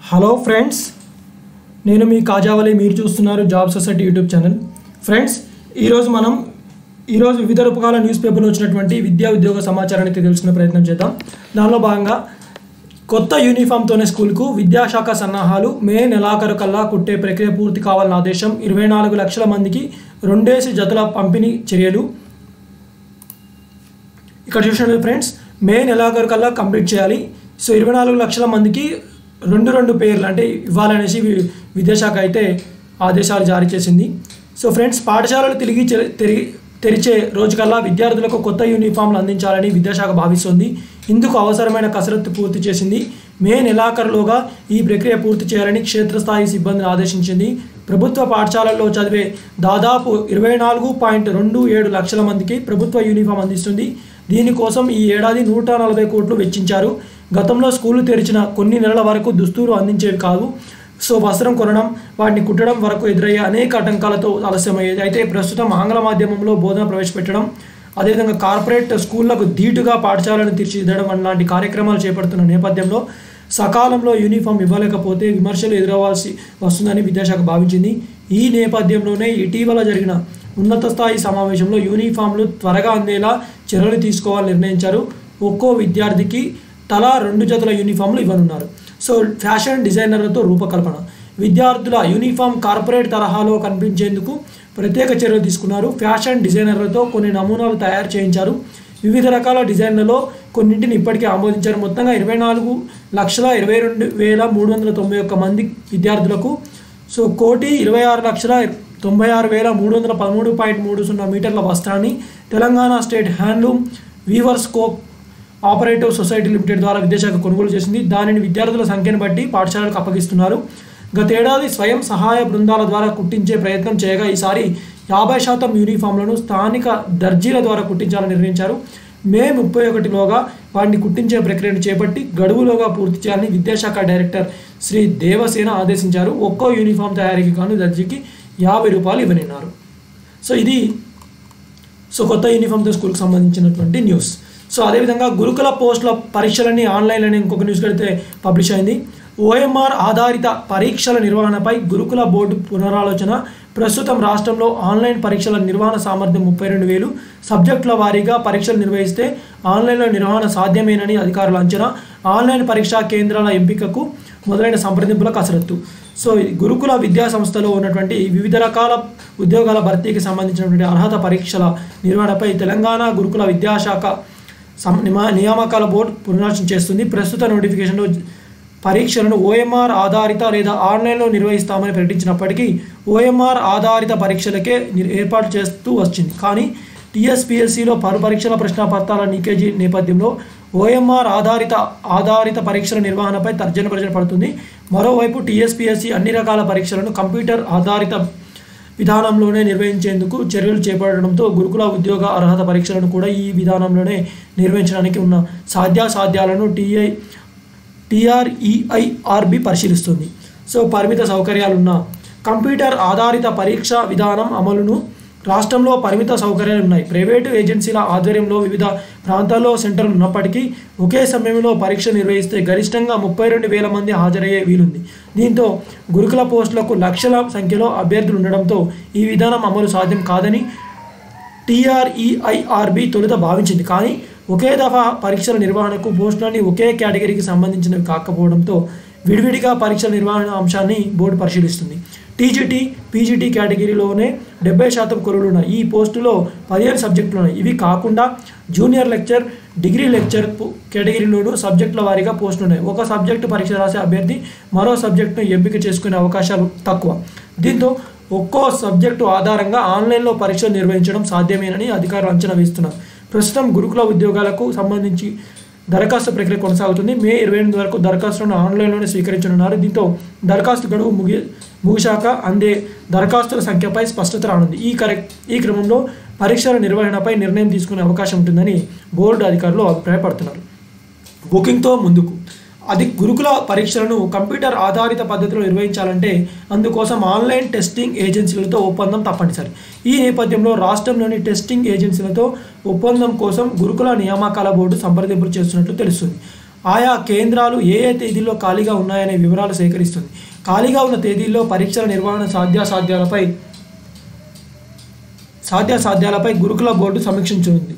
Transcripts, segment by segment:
hello friends నేను మీ కాజావలి మీరు చూస్తున్నారు job society YouTube channel friends ఈరోజు మనం ఈరోజు వివిధ రూపకాల న్యూస్ పేపర్లో వచ్చినటువంటి విద్యా ఉద్యోగ సమాచారాన్ని తెలుసుకునే ప్రయత్నం చేద్దాం దానిలో భాగంగా కొత్త యూనిఫామ్తోనే స్కూల్కు విద్యాశాఖ సన్నాహాలు మే నెలాఖరు కల్లా కుట్టే ప్రక్రియ పూర్తి కావాలన్న ఆదేశం ఇరవై నాలుగు లక్షల మందికి రెండేసి జతల పంపిణీ చర్యలు ఇక్కడ చూసినట్టు ఫ్రెండ్స్ మే నెలాఖరు కల్లా కంప్లీట్ చేయాలి సో ఇరవై నాలుగు లక్షల మందికి రెండు రెండు పేర్లు అంటే ఇవ్వాలనేసి వి- విద్యాశాఖ అయితే ఆదేశాలు జారీ చేసింది సో ఫ్రెండ్స్ పాఠశాలలు తిరిగి చె- తిరిగి తెరిచే రోజుకల్లా విద్యార్థులకు కొత్త యూనిఫామ్లు అందించాలని విద్యాశాఖ భావిస్తోంది ఇందుకు అవసరమైన కసరత్తు పూర్తి చేసింది మే నెలాఖరులోగా ఈ ప్రక్రియ పూర్తి చేయాలని క్షేత్రస్థాయి సిబ్బందిని ఆదేశించింది ప్రభుత్వ పాఠశాలల్లో చదివే దాదాపు ఇరవై నాలుగు పాయింట్ రెండు ఏడు లక్షల మందికి ప్రభుత్వ యూనిఫామ్ అందిస్తుంది దీనికోసం ఈ ఏడాది నూట నలభై కోట్లు వెచ్చించారు గతంలో స్కూళ్లు తెరిచిన కొన్ని నెలల వరకు దుస్తులు అందించేవి కాదు సో వస్త్రం కొనడం వాటిని కుట్టడం వరకు ఎదురయ్యే అనేక ఆటంకాలతో ఆలస్యమయ్యేది అయితే ప్రస్తుతం ఆంగ్ల మాధ్యమంలో బోధన ప్రవేశపెట్టడం అదేవిధంగా కార్పొరేట్ స్కూళ్లకు ధీటుగా పాఠశాలను తీర్చిదిద్దడం లాంటి కార్యక్రమాలు చేపడుతున్న నేపథ్యంలో సకాలంలో యూనిఫామ్ ఇవ్వలేకపోతే విమర్శలు ఎదురవ్వాల్సి వస్తుందని విద్యాశాఖ భావించింది ఈ నేపథ్యంలోనే ఇటీవల జరిగిన ఉన్నత స్థాయి సమావేశంలో యూనిఫామ్లు త్వరగా అందేలా చర్యలు తీసుకోవాలని నిర్ణయించారు ఒక్కో విద్యార్థికి తలా రెండు జతల యూనిఫామ్లు ఇవ్వనున్నారు సో ఫ్యాషన్ డిజైనర్లతో రూపకల్పన విద్యార్థుల యూనిఫామ్ కార్పొరేట్ తరహాలో కనిపించేందుకు ప్రత్యేక చర్యలు తీసుకున్నారు ఫ్యాషన్ డిజైనర్లతో కొన్ని నమూనాలు తయారు చేయించారు వివిధ రకాల డిజైన్లలో కొన్నింటిని ఇప్పటికే ఆమోదించారు మొత్తంగా ఇరవై నాలుగు లక్షల ఇరవై రెండు వేల మూడు వందల తొంభై ఒక్క మంది విద్యార్థులకు సో కోటి ఇరవై ఆరు లక్షల తొంభై ఆరు వేల మూడు వందల పదమూడు పాయింట్ మూడు సున్నా మీటర్ల వస్త్రాన్ని Telangana state handloom weavers cooperative society limited ద్వారా విద్యాశాఖ కొనుగోలు చేసింది దానిని విద్యార్థుల సంఖ్యను బట్టి పాఠశాలకు అప్పగిస్తున్నారు గతేడాది స్వయం సహాయ బృందాల ద్వారా కుట్టించే ప్రయత్నం చేయగా ఈసారి యాభై శాతం యూనిఫామ్లను స్థానిక దర్జీల ద్వారా కుట్టించాలని నిర్ణయించారు మే ముప్పై ఒకటిలోగా వాటిని కుట్టించే ప్రక్రియను చేపట్టి గడువులోగా పూర్తి చేయాలని విద్యాశాఖ డైరెక్టర్ శ్రీ దేవసేన ఆదేశించారు ఒక్కో యూనిఫామ్ తయారీకి గాను దర్జీకి యాభై రూపాయలు ఇవ్వనున్నారు సో ఇది సో కొత్త యూనిఫామ్తో స్కూల్కి సంబంధించినటువంటి న్యూస్ సో అదేవిధంగా గురుకుల పోస్టుల పరీక్షలన్నీ ఆన్లైన్ అనే ఇంకొక న్యూస్ అయితే పబ్లిష్ అయింది ఓఎంఆర్ ఆధారిత పరీక్షల నిర్వహణపై గురుకుల బోర్డు పునరాలోచన ప్రస్తుతం రాష్ట్రంలో ఆన్లైన్ పరీక్షల నిర్వహణ సామర్థ్యం ముప్పై రెండు వేలు సబ్జెక్టుల వారీగా పరీక్షలు నిర్వహిస్తే ఆన్లైన్లో నిర్వహణ సాధ్యమేనని అధికారుల అంచనా ఆన్లైన్ పరీక్షా కేంద్రాల ఎంపికకు మొదలైన సంప్రదింపుల కసరత్తు సో ఈ గురుకుల విద్యా సంస్థలో ఉన్నటువంటి వివిధ రకాల ఉద్యోగాల భర్తీకి సంబంధించినటువంటి అర్హత పరీక్షల నిర్వహణపై తెలంగాణ గురుకుల విద్యాశాఖ సం- నిమ- నియామకాల బోర్డు పునరాలోచన చేస్తుంది ప్రస్తుత నోటిఫికేషన్లో పరీక్షలను ఓఎంఆర్ ఆధారిత లేదా ఆన్లైన్లో నిర్వహిస్తామని ప్రకటించినప్పటికీ ఓఎంఆర్ ఆధారిత పరీక్షలకే నిర్- ఏర్పాటు చేస్తూ వచ్చింది కానీ టీఎస్పీఎస్సీలో పలు పరీక్షల ప్రశ్నపత్రాల లీకేజీ నేపథ్యంలో ఓఎంఆర్ ఆధారిత ఆధారిత పరీక్షల నిర్వహణపై తర్జన భర్జన పడుతుంది మరోవైపు టీఎస్పీఎస్సీ అన్ని రకాల పరీక్షలను కంప్యూటర్ ఆధారిత విధానంలోనే నిర్వహించేందుకు చర్యలు చేపట్టడంతో గురుకుల ఉద్యోగ అర్హత పరీక్షలను కూడా ఈ విధానంలోనే నిర్వహించడానికి ఉన్న సాధ్యాసాధ్యాలను టీఐ టీఆర్ఈఐఆర్బి పరిశీలిస్తుంది సో పరిమిత సౌకర్యాలున్న కంప్యూటర్ ఆధారిత పరీక్ష విధానం అమలును రాష్ట్రంలో పరిమిత సౌకర్యాలు ఉన్నాయి ప్రైవేటు ఏజెన్సీల ఆధ్వర్యంలో వివిధ ప్రాంతాల్లో సెంటర్లు ఉన్నప్పటికీ ఒకే సమయంలో పరీక్ష నిర్వహిస్తే గరిష్టంగా ముప్పై రెండు వేల మంది హాజరయ్యే వీలుంది దీంతో గురుకుల పోస్టులకు లక్షల సంఖ్యలో అభ్యర్థులు ఉండడంతో ఈ విధానం అమలు సాధ్యం కాదని టీఆర్ఈఐఆర్బి తొలుత భావించింది కానీ ఒకే దఫా పరీక్షల నిర్వహణకు పోస్టులన్నీ ఒకే కేటగిరీకి సంబంధించినవి కాకపోవడంతో విడివిడిగా పరీక్షల నిర్వహణ అంశాన్ని బోర్డు పరిశీలిస్తుంది టీజీటీ పీజీటీ కేటగిరీలోనే డెబ్బై శాతం కొలువులు ఉన్నాయి ఈ పోస్టులో పదిహేను సబ్జెక్టులు ఉన్నాయి ఇవి కాకుండా జూనియర్ లెక్చర్ డిగ్రీ లెక్చర్ పు- కేటగిరీలోనూ సబ్జెక్టుల వారీగా పోస్టులు ఉన్నాయి ఒక సబ్జెక్టు పరీక్ష రాసే అభ్యర్థి మరో సబ్జెక్టును ఎంపిక చేసుకునే అవకాశాలు తక్కువ దీంతో ఒక్కో సబ్జెక్టు ఆధారంగా ఆన్లైన్లో పరీక్షలు నిర్వహించడం సాధ్యమేనని అధికారులు అంచనా వేస్తున్నారు ప్రస్తుతం గురుకుల ఉద్యోగాలకు సంబంధించి దరఖాస్తు ప్రక్రియ కొనసాగుతుంది మే ఇరవై ఎనిమిది వరకు దరఖాస్తులను ఆన్లైన్లోనే స్వీకరించనున్నారు దీంతో దరఖాస్తు గడువు ముగి ముగిశాక అందే దరఖాస్తుల సంఖ్యపై స్పష్టత రానుంది ఈ కరె ఈ క్రమంలో పరీక్షల నిర్వహణపై నిర్ణయం తీసుకునే అవకాశం ఉంటుందని బోర్డు అధికారులు అభిప్రాయపడుతున్నారు బుకింగ్తో ముందుకు అది గురుకుల పరీక్షలను కంప్యూటర్ ఆధారిత పద్ధతిలో నిర్వహించాలంటే అందుకోసం ఆన్లైన్ టెస్టింగ్ ఏజెన్సీలతో ఒప్పందం తప్పనిసరి ఈ నేపథ్యంలో రాష్ట్రంలోని టెస్టింగ్ ఏజెన్సీలతో ఒప్పందం కోసం గురుకుల నియామకాల బోర్డు సంప్రదింపులు చేస్తున్నట్లు తెలుస్తుంది ఆయా కేంద్రాలు ఏ ఏ తేదీల్లో ఖాళీగా ఉన్నాయనే వివరాలు సేకరిస్తుంది ఖాళీగా ఉన్న తేదీల్లో పరీక్షల నిర్వహణ సాధ్యాసాధ్యాలపై సాధ్యాసాధ్యాలపై గురుకుల బోర్డు సమీక్షించనుంది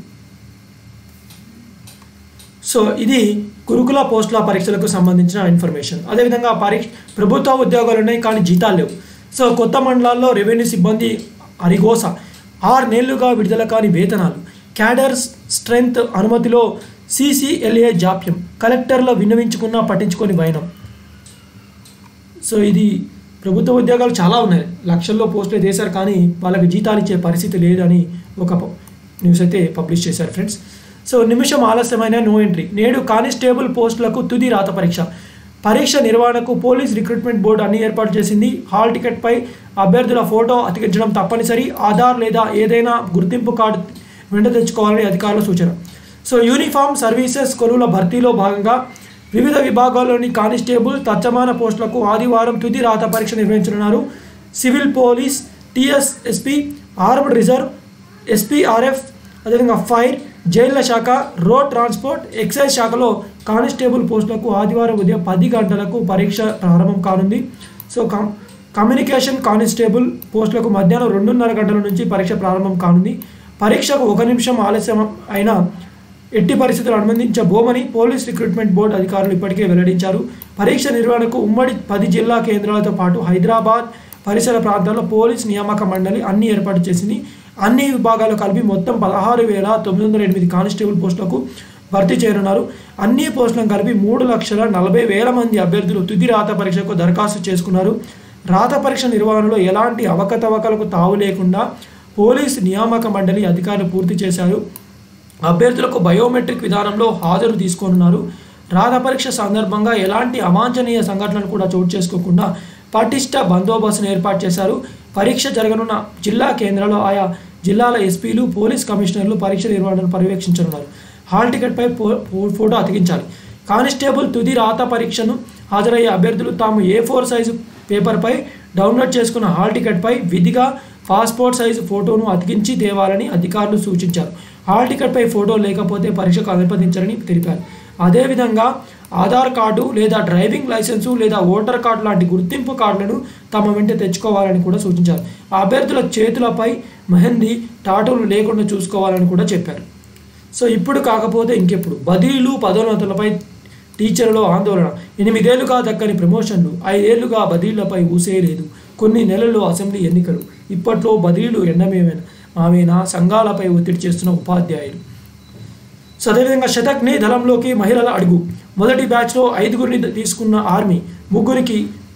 సో ఇది గురుకుల పోస్టుల పరీక్షలకు సంబంధించిన ఇన్ఫర్మేషన్ అదేవిధంగా పరీక్ష ప్రభుత్వ ఉద్యోగాలు ఉన్నాయి కానీ జీతాలు లేవు సో కొత్త మండలాల్లో రెవెన్యూ సిబ్బంది అరిగోస ఆరు నెలలుగా విడుదల కాని వేతనాలు క్యాడర్ స్ట్రెంగ్త్ అనుమతిలో సిసిఎల్ఏ జాప్యం కలెక్టర్లో విన్నవించుకున్నా పట్టించుకొని వైనం సో ఇది ప్రభుత్వ ఉద్యోగాలు చాలా ఉన్నాయి లక్షల్లో పోస్టులు వేశారు కానీ వాళ్ళకి జీతాలు ఇచ్చే పరిస్థితి లేదని ఒక ప- న్యూస్ అయితే పబ్లిష్ చేశారు ఫ్రెండ్స్ సో నిమిషం ఆలస్యమైన నో ఎంట్రీ నేడు కానిస్టేబుల్ పోస్టులకు తుది రాత పరీక్ష పరీక్ష నిర్వహణకు పోలీస్ రిక్రూట్మెంట్ బోర్డు అన్ని ఏర్పాటు చేసింది హాల్ టికెట్పై అభ్యర్థుల ఫోటో అతికించడం తప్పనిసరి ఆధార్ లేదా ఏదైనా గుర్తింపు కార్డు వెంట తెచ్చుకోవాలని అధికారుల సూచన సో యూనిఫామ్ సర్వీసెస్ కొలువుల భర్తీలో భాగంగా వివిధ విభాగాల్లోని కానిస్టేబుల్ తచ్చమాన పోస్టులకు ఆదివారం తుది రాత పరీక్ష నిర్వహించనున్నారు civil police TSSP armed reserve SPRF అదేవిధంగా ఫైర్ జైళ్ల శాఖ రోడ్ ట్రాన్స్పోర్ట్ ఎక్సైజ్ శాఖలో కానిస్టేబుల్ పోస్టులకు ఆదివారం ఉదయం పది గంటలకు పరీక్ష ప్రారంభం కానుంది సో కమ్ కమ్యూనికేషన్ కానిస్టేబుల్ పోస్టులకు మధ్యాహ్నం రెండున్నర గంటల నుంచి పరీక్ష ప్రారంభం కానుంది పరీక్షకు ఒక నిమిషం ఆలస్యం అయినా ఎట్టి పరిస్థితులు అనుమతించబోమని పోలీస్ రిక్రూట్మెంట్ బోర్డు అధికారులు ఇప్పటికే వెల్లడించారు పరీక్ష నిర్వహణకు ఉమ్మడి పది జిల్లా కేంద్రాలతో పాటు హైదరాబాద్ పరిసర ప్రాంతాల్లో పోలీస్ నియామక మండలి అన్ని ఏర్పాటు చేసింది అన్ని విభాగాలు కలిపి మొత్తం పదహారు వేల తొమ్మిది వందల ఎనిమిది కానిస్టేబుల్ పోస్టులకు భర్తీ చేయనున్నారు అన్ని పోస్టులను కలిపి మూడు లక్షల నలభై వేల మంది అభ్యర్థులు తుది రాత పరీక్షకు దరఖాస్తు చేసుకున్నారు రాత పరీక్ష నిర్వహణలో ఎలాంటి అవకతవకలకు తావు లేకుండా పోలీస్ నియామక మండలి అధికారులు పూర్తి చేశారు అభ్యర్థులకు బయోమెట్రిక్ విధానంలో హాజరు తీసుకోనున్నారు రాత పరీక్ష సందర్భంగా ఎలాంటి అవాంఛనీయ సంఘటనలు కూడా చోటు చేసుకోకుండా పటిష్ట బందోబస్తును ఏర్పాటు చేశారు పరీక్ష జరగనున్న జిల్లా కేంద్రాల్లో ఆయా జిల్లాల ఎస్పీలు పోలీస్ కమిషనర్లు పరీక్ష నిర్వహణను పర్యవేక్షించనున్నారు హాల్ టికెట్పై పో పో- ఫోటో అతికించాలి కానిస్టేబుల్ తుది రాత పరీక్షను హాజరయ్యే అభ్యర్థులు తాము ఏ ఫోర్ సైజు పేపర్పై డౌన్లోడ్ చేసుకున్న హాల్ టికెట్పై విధిగా పాస్పోర్ట్ సైజు ఫోటోను అతికించి తేవాలని అధికారులు సూచించారు హాల్ టికెట్పై ఫోటో లేకపోతే పరీక్షకు అనుమతించారని తెలిపారు అదేవిధంగా ఆధార్ కార్డు లేదా డ్రైవింగ్ లైసెన్సు లేదా ఓటర్ కార్డు లాంటి గుర్తింపు కార్డులను తమ వెంట తెచ్చుకోవాలని కూడా సూచించారు ఆ అభ్యర్థుల చేతులపై మెహందీ టాటూలు లేకుండా చూసుకోవాలని కూడా చెప్పారు సో ఇప్పుడు కాకపోతే ఇంకెప్పుడు బదిలీలు పదోన్నతులపై టీచర్లో ఆందోళన ఎనిమిదేళ్లుగా దక్కని ప్రమోషన్లు ఐదేళ్లుగా బదిలీలపై ఊసే లేదు కొన్ని నెలల్లో అసెంబ్లీ ఎన్నికలు ఇప్పట్లో బదిలీలు ఎండమేమైనా ఆమెనా సంఘాలపై ఒత్తిడి చేస్తున్న ఉపాధ్యాయులు సో అదేవిధంగా శతక్ని దళంలోకి మహిళల అడుగు మొదటి బ్యాచ్లో ఐదుగురిని తీసుకున్న ఆర్మీ ముగ్గురికి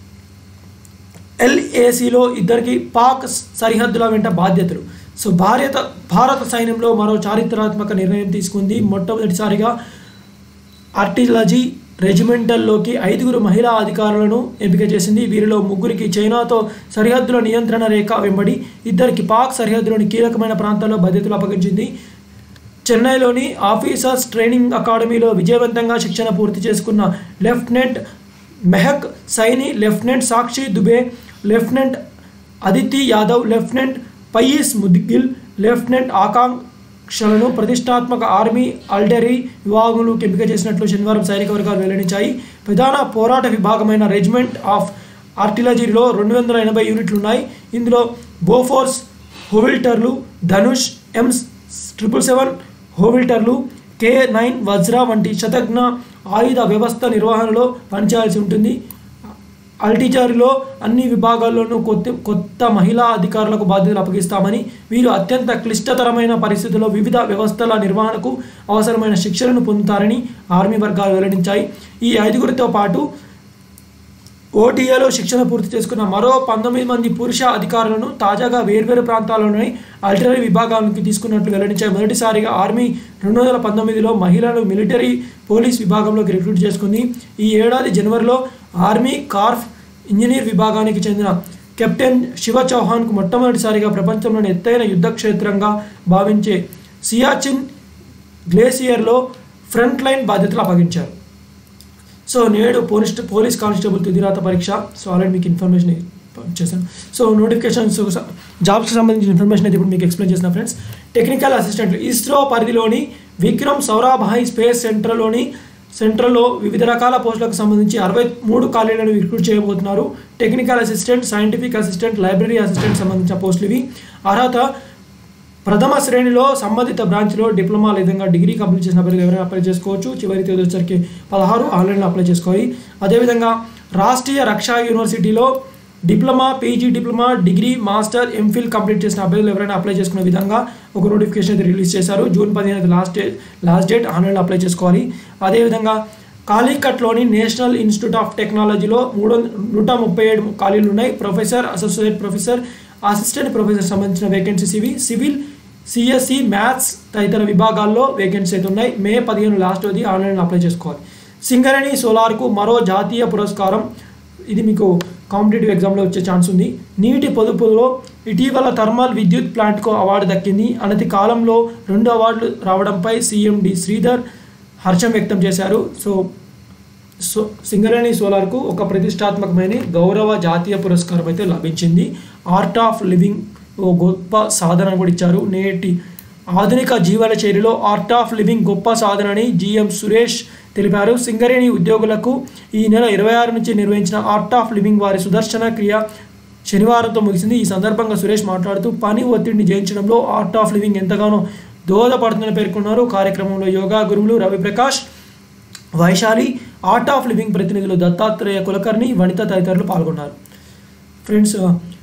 ఎల్ఏసీలో ఇద్దరికి పాక్ సరిహద్దుల వెంట బాధ్యతలు సో భారత భారత సైన్యంలో మరో చారిత్రాత్మక నిర్ణయం తీసుకుంది మొట్టమొదటిసారిగా ఆర్టిలజీ రెజిమెంటల్లోకి ఐదుగురు మహిళా అధికారులను ఎంపిక చేసింది వీరిలో ముగ్గురికి చైనాతో సరిహద్దుల నియంత్రణ రేఖ వెంబడి ఇద్దరికి పాక్ సరిహద్దులోని కీలకమైన ప్రాంతాల్లో బాధ్యతలు అప్పగించింది చెన్నైలోని ఆఫీసర్స్ ట్రైనింగ్ అకాడమీలో విజయవంతంగా శిక్షణ పూర్తి చేసుకున్న lieutenant Mehak Saini lieutenant Sakshi Dubey lieutenant Aditi Yadav lieutenant Pious Mudgil lieutenant ఆకాంక్షలను ప్రతిష్టాత్మక ఆర్మీ అల్టరీ విభాగంలోకి ఎంపిక చేసినట్లు శనివారం సైనిక వర్గాలు వెల్లడించాయి ప్రధాన పోరాట విభాగమైన రెజిమెంట్ ఆఫ్ ఆర్టిలజీలో రెండు వందల ఎనభై యూనిట్లు ఉన్నాయి ఇందులో బోఫోర్స్ హోవిల్టర్లు ధనుష్ ఎమ్స్ ట్రిపుల్ సెవెన్ హోవిల్టర్లు కే నైన్ వజ్రా వంటి శతజ్ఞ ఆయుధ వ్యవస్థ నిర్వహణలో పనిచేయాల్సి ఉంటుంది అల్టిజారిలో అన్ని విభాగాల్లోనూ కొత్త కొత్త మహిళా అధికారులకు బాధ్యతలు అప్పగిస్తామని వీరు అత్యంత క్లిష్టతరమైన పరిస్థితుల్లో వివిధ వ్యవస్థల నిర్వహణకు అవసరమైన శిక్షణను పొందుతారని ఆర్మీ వర్గాలు వెల్లడించాయి ఈ ఐదుగురితో పాటు ఓటీఏలో శిక్షణ పూర్తి చేసుకున్న మరో పంతొమ్మిది మంది పురుష అధికారులను తాజాగా వేర్వేరు ప్రాంతాల్లోని అల్టరీ విభాగానికి తీసుకున్నట్లు వెల్లడించాయి మొదటిసారిగా ఆర్మీ రెండు వందల పంతొమ్మిదిలో మహిళలను మిలిటరీ పోలీస్ విభాగంలోకి రిక్రూట్ చేసుకుంది ఈ ఏడాది జనవరిలో ఆర్మీ కార్ఫ్ ఇంజనీర్ విభాగానికి చెందిన కెప్టెన్ శివ చౌహాన్కు మొట్టమొదటిసారిగా ప్రపంచంలోని ఎత్తైన యుద్ధ క్షేత్రంగా భావించే సియాచిన్ గ్లేసియర్లో ఫ్రంట్ లైన్ బాధ్యతలు అప్పగించారు సో నేడు పోలీస్ పోలీస్ కానిస్టేబుల్ తుదిరాత పరీక్ష సో ఆల్రెడీ మీకు ఇన్ఫర్మేషన్ చేశాను సో నోటిఫికేషన్స్ జాబ్స్కి సంబంధించిన ఇన్ఫర్మేషన్ అయితే ఇప్పుడు మీకు ఎక్స్ప్లెయిన్ చేసిన ఫ్రెండ్స్ టెక్నికల్ అసిస్టెంట్లు ఇస్రో పరిధిలోని విక్రమ్ సౌరాభాయ్ స్పేస్ సెంటర్లోని సెంట్రల్లో వివిధ రకాల పోస్టులకు సంబంధించి అరవై మూడు ఖాళీలను రిక్రూట్ చేయబోతున్నారు technical assistant scientific assistant library assistant సంబంధించిన పోస్టులు ఇవి అర్హత ప్రథమ శ్రేణిలో సంబంధిత బ్రాంచ్లో డిప్లొమా లేదా డిగ్రీ కంప్లీట్ చేసిన అభ్యర్థులు ఎవరైనా అప్లై చేసుకోవచ్చు చివరి తేదీ వచ్చరికి పదహారు ఆన్లైన్లో అప్లై చేసుకోవాలి అదేవిధంగా రాష్ట్రీయ రక్షా యూనివర్సిటీలో diploma PG diploma degree master MPhil complete చేసిన అభ్యర్థులు ఎవరైనా అప్లై చేసుకునే విధంగా ఒక నోటిఫికేషన్ అయితే రిలీజ్ చేశారు జూన్ పదిహేను లాస్ట్ డే లాస్ట్ డేట్ ఆన్లైన్లో అప్లై చేసుకోవాలి అదేవిధంగా కాలీకట్లోని నేషనల్ ఇన్స్టిట్యూట్ ఆఫ్ టెక్నాలజీలో మూడు నూట ముప్పై ఏడు ఖాళీలు ఉన్నాయి professor associate professor assistant professor సంబంధించిన వేకెన్సీస్ ఇవి సివిల్ సిఎస్సి మ్యాథ్స్ తదితర విభాగాల్లో వేకెన్సీ అయితే ఉన్నాయి మే పదిహేను లాస్ట్ అది ఆన్లైన్లో అప్లై చేసుకోవాలి సింగరేణి సోలార్కు మరో జాతీయ పురస్కారం ఇది మీకు కాంపిటేటివ్ ఎగ్జామ్లో వచ్చే ఛాన్స్ ఉంది నీటి పొదుపులో ఇటీవల థర్మల్ విద్యుత్ ప్లాంట్కు అవార్డు దక్కింది అనతి కాలంలో రెండు అవార్డులు రావడంపై సీఎం డి శ్రీధర్ హర్షం వ్యక్తం చేశారు సో సో సింగరేణి సోలార్కు ఒక ప్రతిష్టాత్మకమైన గౌరవ జాతీయ పురస్కారం అయితే లభించింది ఆర్ట్ ఆఫ్ లివింగ్ ఓ గొప్ప సాధన కూడా ఇచ్చారు నేటి ఆధునిక జీవన చర్యలో ఆర్ట్ ఆఫ్ లివింగ్ గొప్ప సాధనని జిఎం సురేష్ తెలిపారు సింగరేణి ఉద్యోగులకు ఈ నెల ఇరవై ఆరు నుంచి నిర్వహించిన ఆర్ట్ ఆఫ్ లివింగ్ వారి సుదర్శన క్రియ శనివారంతో ముగిసింది ఈ సందర్భంగా సురేష్ మాట్లాడుతూ పని ఒత్తిడిని జయించడంలో ఆర్ట్ ఆఫ్ లివింగ్ ఎంతగానో దోహదపడుతుందని పేర్కొన్నారు కార్యక్రమంలో యోగా గురువులు Raviprakash Vaishali Art of Living ప్రతినిధులు దత్తాత్రేయ కులకర్ణి వనిత తదితరులు పాల్గొన్నారు ఫ్రెండ్స్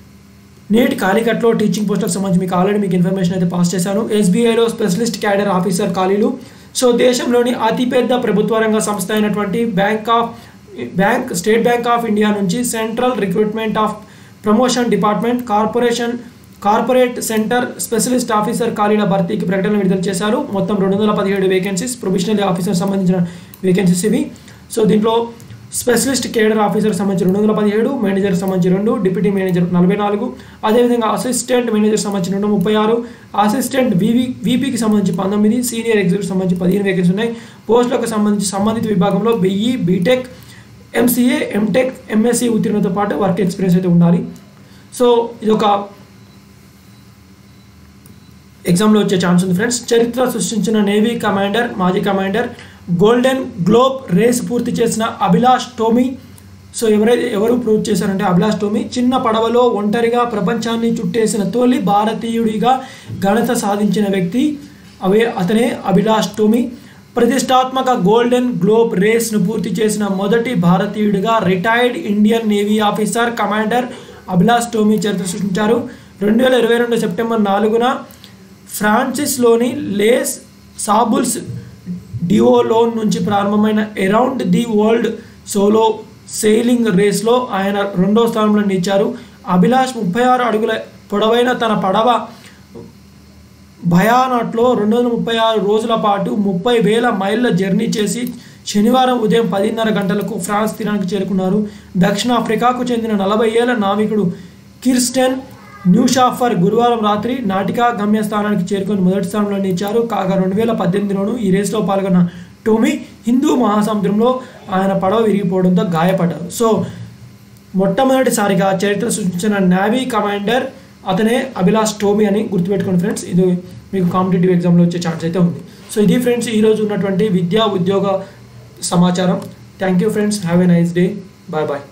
నేటి కాలికట్లో టీచింగ్ పోస్టులకు సంబంధించి మీకు ఆల్రెడీ మీకు ఇన్ఫర్మేషన్ అయితే పాస్ చేశాను ఎస్బీఐలో స్పెషలిస్ట్ క్యాడర్ ఆఫీసర్ ఖాళీలు సో దేశంలోని అతిపెద్ద ప్రభుత్వ రంగ సంస్థ అయినటువంటి bank of bank state bank of India నుంచి central recruitment of promotion department corporation corporate centre specialist officer ఖాళీల భర్తీకి ప్రకటన విడుదల చేశారు మొత్తం రెండు వందల పదిహేడు వేకెన్సీస్ ప్రొఫెషనల్ ఆఫీసర్ సంబంధించిన వేకెన్సీస్ ఇవి సో దీంట్లో స్పెషలిస్ట్ కేడర్ ఆఫీసర్ సంబంధించి రెండు వందల పదిహేడు మేనేజర్ సంబంధించి రెండు డిప్యూటీ మేనేజర్ నలభై నాలుగు అదేవిధంగా అసిస్టెంట్ మేనేజర్ సంబంధించి రెండు ముప్పై ఆరు అసిస్టెంట్ వివి వీపీకి సంబంధించి పంతొమ్మిది సీనియర్ ఎగ్జిక్యూటివ్ సంబంధించి పదిహేను వేకెన్సీ ఉన్నాయి పోస్టులకు సంబంధించి సంబంధిత విభాగంలో BE BTech MCA MTech MSc ఉత్తీర్ణతో పాటు వర్క్ ఎక్స్పీరియన్స్ అయితే ఉండాలి సో ఇది ఒక ఎగ్జామ్లో వచ్చే ఛాన్స్ ఉంది ఫ్రెండ్స్ చరిత్ర సృష్టించిన నేవీ కమాండర్ మాజీ కమాండర్ గోల్డెన్ గ్లోబ్ రేస్ పూర్తి చేసిన అభిలాష్ టోమీ సో ఎవరైతే ఎవరు ప్రూవ్ చేశారంటే అభిలాష్ టోమీ చిన్న పడవలో ఒంటరిగా ప్రపంచాన్ని చుట్టేసిన తొలి భారతీయుడిగా ఘనత సాధించిన వ్యక్తి అవే అతనే అభిలాష్ టోమీ ప్రతిష్టాత్మక గోల్డెన్ గ్లోబ్ రేస్ను పూర్తి చేసిన మొదటి భారతీయుడిగా retired Indian navy officer commander Abhilash Tomy చరిత్ర సృష్టించారు రెండు వేల ఇరవై రెండు సెప్టెంబర్ నాలుగున ఫ్రాన్సిస్లోని లేస్ సాబుల్స్ డివోలోన్ నుంచి ప్రారంభమైన around the world solo sailing రేస్లో ఆయన రెండో స్థానంలో నిలిచారు అభిలాష్ ముప్పై ఆరు అడుగుల పొడవైన తన పడవ భయానట్లో రెండు వందల ముప్పై ఆరు రోజుల పాటు ముప్పై వేల మైళ్ళ జర్నీ చేసి శనివారం ఉదయం పదిన్నర గంటలకు ఫ్రాన్స్ తీరానికి చేరుకున్నారు దక్షిణాఫ్రికాకు చెందిన నలభై ఏళ్ల నావికుడు కిర్స్టెన్ న్యూషాఫర్ గురువారం రాత్రి నాటికా గమ్యస్థానానికి చేరుకొని మొదటి స్థానంలో నిలిచారు కాగా రెండు వేల పద్దెనిమిదిలోనూ ఈ రేసులో పాల్గొన్న టోమీ హిందూ మహాసముద్రంలో ఆయన పడవ విరిగిపోవడంతో గాయపడ్డారు సో మొట్టమొదటిసారిగా చరిత్ర సృష్టించిన నావీ కమాండర్ అతనే అభిలాష్ టోమీ అని గుర్తుపెట్టుకోండి ఫ్రెండ్స్ ఇది మీకు కాంపిటేటివ్ ఎగ్జామ్లో వచ్చే ఛాన్స్ అయితే ఉంది సో ఇది ఫ్రెండ్స్ ఈరోజు ఉన్నటువంటి విద్యా ఉద్యోగ సమాచారం thank you friends have a nice day bye bye